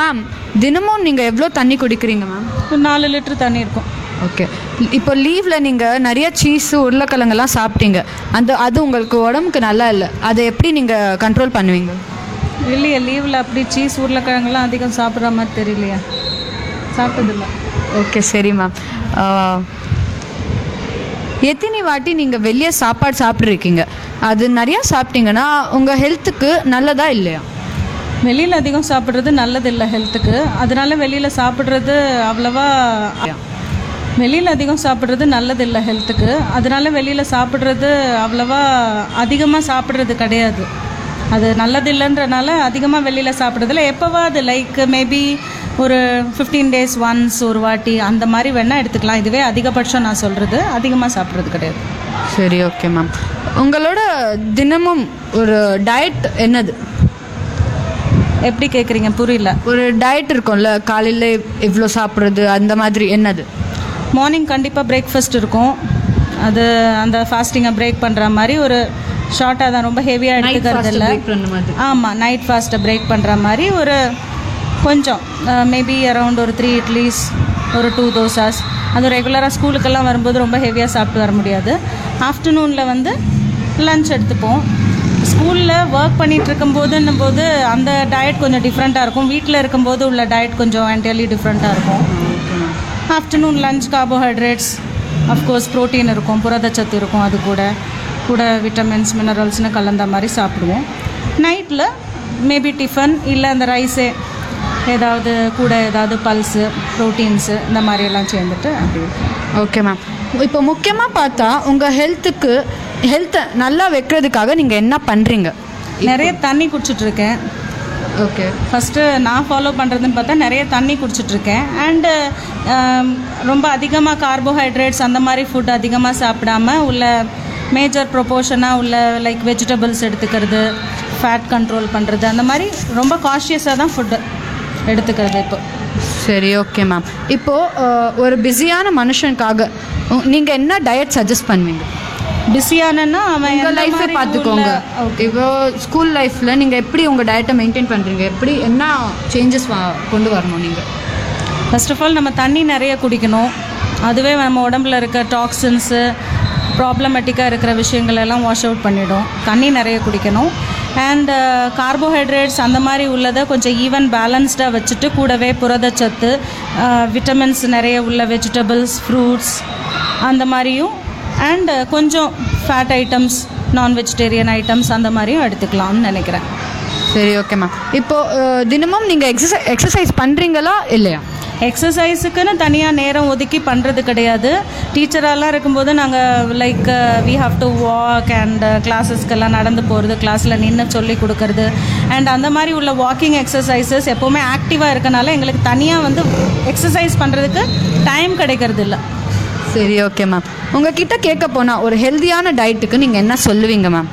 ma'am தினமும் நீங்கள் எவ்வளோ தண்ணி குடிக்கிறீங்க மேம் ஒரு நாலு லிட்டர் தண்ணி இருக்கும் ஓகே இப்போ லீவில் நீங்கள் நிறைய சீஸ் உருளைக்கிழங்கெல்லாம் சாப்பிட்டீங்க அந்த அது உங்களுக்கு உடம்புக்கு நல்லா இல்லை அதை எப்படி நீங்கள் கண்ட்ரோல் பண்ணுவீங்க இல்லையா லீவில் அப்படி சீஸ் உருளைக்கிழங்குலாம் அதிகம் சாப்பிட்ற மாதிரி தெரியலையா சாப்பிட்டதில்ல ஓகே சரி மேம் எத்தனை வாட்டி நீங்கள் வெளியே சாப்பாடு சாப்பிட்ருக்கீங்க அது நிறையா சாப்பிட்டீங்கன்னா உங்கள் ஹெல்த்துக்கு நல்லதா இல்லையா வெளியில் அதிகம் சாப்பிட்றது நல்லதில்லை ஹெல்த்துக்கு அதனால வெளியில் சாப்பிட்றது அவ்வளவா வெளியில் அதிகம் சாப்பிட்றது நல்லதில்லை ஹெல்த்துக்கு அதனால வெளியில் சாப்பிட்றது அவ்வளவா அதிகமாக சாப்பிட்றது கிடையாது அது நல்லதில்லைன்றனால அதிகமாக வெளியில் சாப்பிட்றதில்ல எப்போவாது லைக் மேபி ஒரு ஃபிஃப்டீன் டேஸ் ஒன்ஸ் ஒரு வாட்டி அந்த மாதிரி வேணால் எடுத்துக்கலாம் இதுவே அதிகபட்சம் நான் சொல்கிறது அதிகமாக சாப்பிட்றது கிடையாது சரி ஓகே மேம் உங்களோட தினமும் ஒரு டயட் என்னது எப்படி கேட்குறீங்க புரியல ஒரு டயட் இருக்கும்ல காலையில் இவ்வளோ சாப்பிட்றது அந்த மாதிரி என்னது மார்னிங் கண்டிப்பாக பிரேக்ஃபாஸ்ட் இருக்கும் அது அந்த ஃபாஸ்டிங்கை பிரேக் பண்ணுற மாதிரி ஒரு ஷார்ட்டாக தான் ரொம்ப ஹெவியாக எடுத்துக்கிறது இல்லை மாதிரி ஆமாம் நைட் ஃபாஸ்ட்டை பிரேக் பண்ணுற மாதிரி ஒரு கொஞ்சம் மேபி அரவுண்ட் ஒரு த்ரீ இட்லிஸ் ஒரு டூ தோசாஸ் அது ரெகுலராக ஸ்கூலுக்கெல்லாம் வரும்போது ரொம்ப ஹெவியாக சாப்பிட்டு வர முடியாது ஆஃப்டர்நூனில் வந்து லஞ்ச் எடுத்துப்போம் ஸ்கூலில் ஒர்க் பண்ணிட்டு இருக்கும்போதுன்னும் போது அந்த டயட் கொஞ்சம் டிஃப்ரெண்ட்டாக இருக்கும் வீட்டில் இருக்கும்போது உள்ள டயட் கொஞ்சம் என்டையர்லி டிஃப்ரெண்ட்டாக இருக்கும் afternoon lunch carbohydrates of course protein இருக்கும் புரதச்சத்து இருக்கும் அது கூட கூட விட்டமின்ஸ் மினரல்ஸ்னு கலந்த மாதிரி சாப்பிடுவோம் நைட்டில் மேபி டிஃபன் இல்லை அந்த ரைஸே ஏதாவது கூட ஏதாவது பல்ஸு ப்ரோட்டீன்ஸு இந்த மாதிரி எல்லாம் சேர்ந்துட்டு அப்படி இருக்கும் ஓகே மேம் இப்போ முக்கியமாக பார்த்தா உங்கள் ஹெல்த்துக்கு ஹெல்த்தை நல்லா வைக்கிறதுக்காக நீங்கள் என்ன பண்ணுறீங்க நிறைய தண்ணி குடிச்சிட்டு இருக்கேன் ஓகே ஃபஸ்ட்டு நான் ஃபாலோ பண்ணுறதுன்னு பார்த்தா நிறைய தண்ணி குடிச்சிட்ருக்கேன் அண்டு ரொம்ப அதிகமாக கார்போஹைட்ரேட்ஸ் அந்த மாதிரி ஃபுட் அதிகமாக சாப்பிடாம உள்ள மேஜர் ப்ரொபோர்ஷனாக உள்ள லைக் வெஜிடபிள்ஸ் எடுத்துக்கிறது ஃபேட் கண்ட்ரோல் பண்ணுறது அந்த மாதிரி ரொம்ப காஷியஸாக தான் ஃபுட்டு எடுத்துக்கிறது இப்போ சரி ஓகே மேம் இப்போது ஒரு பிஸியான மனுஷனுக்காக நீங்கள் என்ன டயட் சஜஸ்ட் பண்ணுவீங்க பிஸியானன்னா அவன் உங்கள் எந்த லைஃபே மாதிரி பார்த்துக்கோங்க உள்ள- இப்போ ஸ்கூல் லைஃப்பில் நீங்கள் எப்படி உங்கள் டயட்டை மெயின்டைன் பண்ணுறீங்க எப்படி என்ன சேஞ்சஸ் கொண்டு வரணும் நீங்கள் ஃபர்ஸ்ட் ஆஃப் ஆல் நம்ம தண்ணி நிறைய குடிக்கணும் அதுவே நம்ம உடம்புல இருக்க டாக்ஸின்ஸு ப்ராப்ளமேட்டிக்காக இருக்கிற விஷயங்கள் எல்லாம் வாஷ் அவுட் பண்ணிடும் தண்ணி நிறைய குடிக்கணும் அண்ட் கார்போஹைட்ரேட்ஸ் அந்த மாதிரி உள்ளதை கொஞ்சம் ஈவன் பேலன்ஸ்டாக வச்சுட்டு கூடவே புரதச்சத்து விட்டமின்ஸ் நிறைய உள்ள வெஜிடபிள்ஸ் ஃப்ரூட்ஸ் அந்த மாதிரியும் அண்ட் கொஞ்சம் ஃபேட் ஐட்டம்ஸ் நான் வெஜிடேரியன் ஐட்டம்ஸ் அந்த மாதிரியும் எடுத்துக்கலாம்னு நினைக்கிறேன் சரி ஓகே மேம் இப்போது தினமும் நீங்கள் எக்ஸசை எக்ஸசைஸ் பண்ணுறீங்களா இல்லையா எக்ஸசைஸுக்குன்னு தனியாக நேரம் ஒதுக்கி பண்ணுறது கிடையாது டீச்சராலாம் இருக்கும்போது நாங்கள் like we have to walk and கிளாஸஸ்க்கெல்லாம் நடந்து போகிறது கிளாஸில் நின்று சொல்லி கொடுக்கறது அண்ட் அந்த மாதிரி உள்ள வாக்கிங் எக்ஸசைசஸ் எப்போவுமே ஆக்டிவாக இருக்கனால எங்களுக்கு தனியாக வந்து எக்ஸசைஸ் பண்ணுறதுக்கு டைம் கிடைக்கிறது இல்லை சரி ஓகே மேம் உங்ககிட்ட கேட்க போனால் ஒரு ஹெல்தியான டயட்டுக்கு நீங்கள் என்ன சொல்லுவீங்க மேம்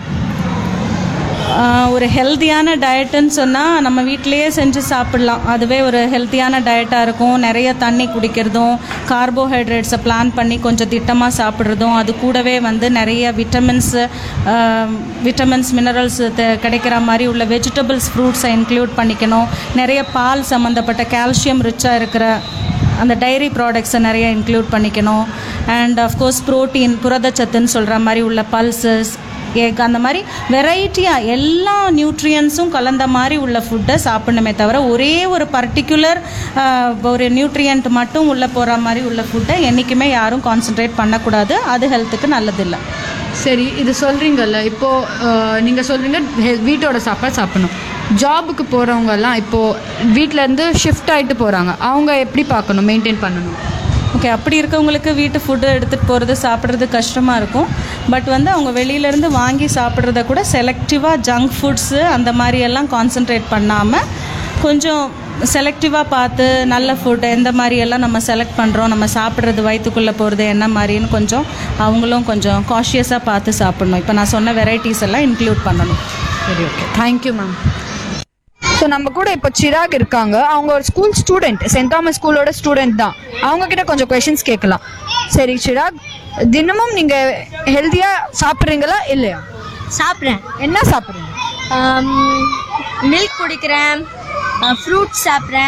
ஆஹ் ஒரு ஹெல்த்தியான டயட்டுன்னு சொன்னால் நம்ம வீட்டிலேயே செஞ்சு சாப்பிட்லாம் அதுவே ஒரு ஹெல்த்தியான டயட்டாக இருக்கும் நிறைய தண்ணி குடிக்கிறதும் கார்போஹைட்ரேட்ஸை பிளான் பண்ணி கொஞ்சம் திட்டமாக சாப்பிட்றதும் அது கூடவே வந்து நிறைய விட்டமின்ஸ் விட்டமின்ஸ் மினரல்ஸ் கிடைக்கிற மாதிரி உள்ள வெஜிடபிள்ஸ் ஃப்ரூட்ஸை இன்க்ளூட் பண்ணிக்கணும் நிறைய பால் சம்மந்தப்பட்ட கால்சியம் ரிச்சாக இருக்கிற அந்த டைரி ப்ராடக்ட்ஸை நிறைய இன்க்ளூட் பண்ணிக்கணும் அண்ட் அஃப்கோர்ஸ் ப்ரோட்டீன் புரதச்சத்துன்னு சொல்கிற மாதிரி உள்ள பல்சஸ் எக் அந்த மாதிரி வெரைட்டியாக எல்லா நியூட்ரியன்ஸும் கலந்த மாதிரி உள்ள ஃபுட்டை சாப்பிடணுமே தவிர ஒரே ஒரு பர்டிகுலர் ஒரு நியூட்ரியன்ட் மட்டும் உள்ளே போகிற மாதிரி உள்ள ஃபுட்டை என்றைக்குமே யாரும் கான்சென்ட்ரேட் பண்ணக்கூடாது அது ஹெல்த்துக்கு நல்லதில்லை சரி இது சொல்கிறீங்கல்ல இப்போது நீங்கள் சொல்கிறீங்க வீட்டோட சாப்பாடு சாப்பிடணும் ஜாபுக்கு போகிறவங்கெல்லாம் இப்போது வீட்டிலேருந்து ஷிஃப்ட் ஆகிட்டு போகிறாங்க அவங்க எப்படி பார்க்கணும் மெயின்டைன் பண்ணணும் ஓகே அப்படி இருக்கவங்களுக்கு வீட்டு ஃபுட்டு எடுத்துகிட்டு போகிறது சாப்பிட்றது கஷ்டமாக இருக்கும் பட் வந்து அவங்க வெளியிலேருந்து வாங்கி சாப்பிட்றத கூட செலக்டிவாக ஜங்க் ஃபுட்ஸு அந்த மாதிரி எல்லாம் கான்சென்ட்ரேட் பண்ணாமல் கொஞ்சம் செலக்டிவாக பார்த்து நல்ல ஃபுட் எந்த மாதிரி எல்லாம் நம்ம செலக்ட் பண்ணுறோம் நம்ம சாப்பிட்றது வயிற்றுக்குள்ளே போகிறது என்ன மாதிரின்னு கொஞ்சம் அவங்களும் கொஞ்சம் காஷியஸாக பார்த்து சாப்பிடணும் இப்போ நான் சொன்ன வெரைட்டிஸ் எல்லாம் இன்க்ளூட் பண்ணணும் சரி ஓகே தேங்க்யூ மேம் ஸோ நம்ம கூட இப்போ சிராக் இருக்காங்க அவங்க ஒரு ஸ்கூல் ஸ்டூடெண்ட் சென்ட் தாமஸ் ஸ்கூலோட ஸ்டூடெண்ட் தான் அவங்க கிட்ட கொஞ்சம் கொஷின்ஸ் கேட்கலாம் சரி சிராக் தினமும் நீங்கள் ஹெல்த்தியாக சாப்பிட்றீங்களா இல்லையா சாப்பிட்றேன் என்ன சாப்பிட்றீங்க மில்க் குடிக்கிறேன் ஃப்ரூட்ஸ் சாப்பிட்றேன்